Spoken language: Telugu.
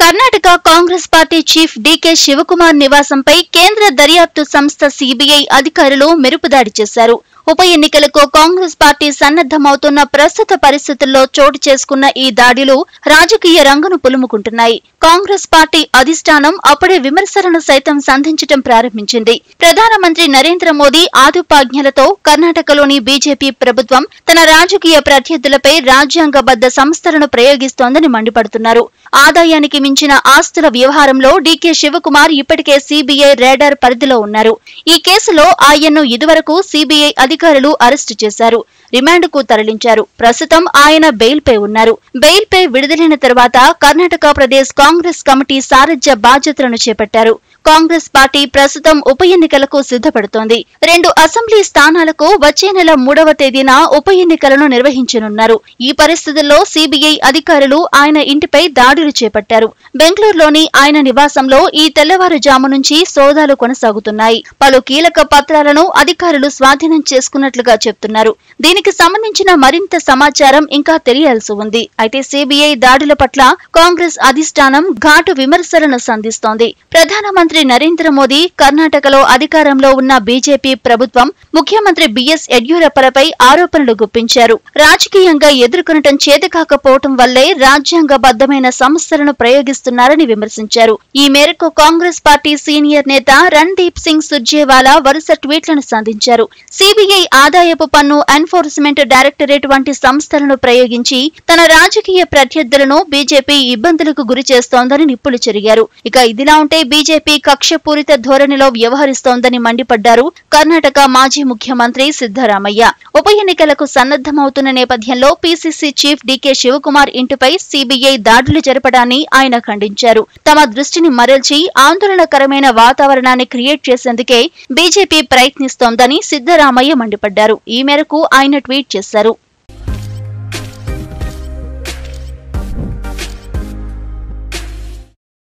Karnataka Congress party chief D K Shivakumar నివాసంపై కేంద్ర దర్యాప్తు సంస్థ సిబిఐ అధికారులు మెరుపుదాడి చేశారు ఉప ఎన్నికలకు కాంగ్రెస్ పార్టీ సన్నద్దమవుతున్న ప్రస్తుత పరిస్థితుల్లో చోటు చేసుకున్న ఈ దాడులు రాజకీయ రంగును పులుముకుంటున్నాయి కాంగ్రెస్ పార్టీ అధిష్టానం అప్పుడే విమర్శలను సైతం సంధించటం ప్రారంభించింది ప్రధానమంత్రి నరేంద్ర మోదీ ఆదుపాజ్ఞలతో కర్ణాటకలోని బీజేపీ ప్రభుత్వం తన రాజకీయ ప్రత్యర్థులపై రాజ్యాంగబద్ధ సంస్థలను ప్రయోగిస్తోందని మండిపడుతున్నారు ఆదాయానికి మించిన ఆస్తుల వ్యవహారంలో డీకే శివకుమార్ ఇప్పటికే సీబీఐ రేడార్ పరిధిలో ఉన్నారు ఈ కేసులో ఆయన్ను ఇదివరకు సీబీఐ అధికారులు అరెస్టు చేశారు రిమాండ్కు తరలించారు ప్రస్తుతం ఆయన బెయిల్పై ఉన్నారు బెయిల్పై విడుదలైన తర్వాత కర్ణాటక ప్రదేశ్ కాంగ్రెస్ కమిటీ సారథ్య బాధ్యతలను చేపట్టారు కాంగ్రెస్ పార్టీ ప్రస్తుతం ఉప ఎన్నికలకు సిద్ధపడుతోంది రెండు అసెంబ్లీ స్థానాలకు వచ్చే నెల మూడవ తేదీన ఉప ఎన్నికలను నిర్వహించనున్నారు ఈ పరిస్థితుల్లో సీబీఐ అధికారులు ఆయన ఇంటిపై దాడులు చేపట్టారు బెంగళూరులోని ఆయన నివాసంలో ఈ తెల్లవారుజాము నుంచి సోదాలు కొనసాగుతున్నాయి పలు కీలక పత్రాలను అధికారులు స్వాధీనం చేసుకున్నట్లుగా చెప్తున్నారు దీనికి సంబంధించిన మరింత సమాచారం ఇంకా తెలియాల్సి ఉంది అయితే సిబిఐ దాడుల పట్ల కాంగ్రెస్ అధిష్టానం ఘాటు విమర్శలను సంధిస్తోంది ప్రధానమంత్రి నరేంద్ర మోదీ కర్ణాటకలో అధికారంలో ఉన్న బీజేపీ ప్రభుత్వం ముఖ్యమంత్రి బిఎస్ యడ్యూరప్పలపై ఆరోపణలు గుప్పించారు రాజకీయంగా ఎదుర్కొనటం చేతకాకపోవటం వల్లే రాజ్యాంగబద్ధమైన సమస్యలను ప్రయోగిస్తున్నారని విమర్శించారు ఈ మేరకు కాంగ్రెస్ పార్టీ సీనియర్ నేత రణ్దీప్ సింగ్ సుర్జేవాలా వరుస ట్వీట్లను సంధించారు సిబిఐ ఆదాయపు పన్ను ఎన్ఫోర్స్మెంట్ డైరెక్టరేట్ వంటి సంస్థలను ప్రయోగించి తన రాజకీయ ప్రత్యర్థులను బీజేపీ ఇబ్బందులకు గురి చేస్తోందని నిప్పులు చెరిగారు ఇక ఇదిలా ఉంటే బీజేపీ కక్షపూరిత ధోరణిలో వ్యవహరిస్తోందని మండిపడ్డారు కర్ణాటక మాజీ ముఖ్యమంత్రి సిద్దరామయ్య ఉప ఎన్నికలకు సన్నద్దమవుతున్న నేపథ్యంలో పీసీసీ చీఫ్ డీకే శివకుమార్ ఇంటిపై సీబీఐ దాడులు జరపడాన్ని ఆయన ఖండించారు తమ దృష్టిని మరల్చి ఆందోళనకరమైన వాతావరణాన్ని క్రియేట్ చేసేందుకే బీజేపీ ప్రయత్నిస్తోందని సిద్దరామయ్య మండిపడ్డారు ఈ మేరకు ఆయన ట్వీట్ చేశారు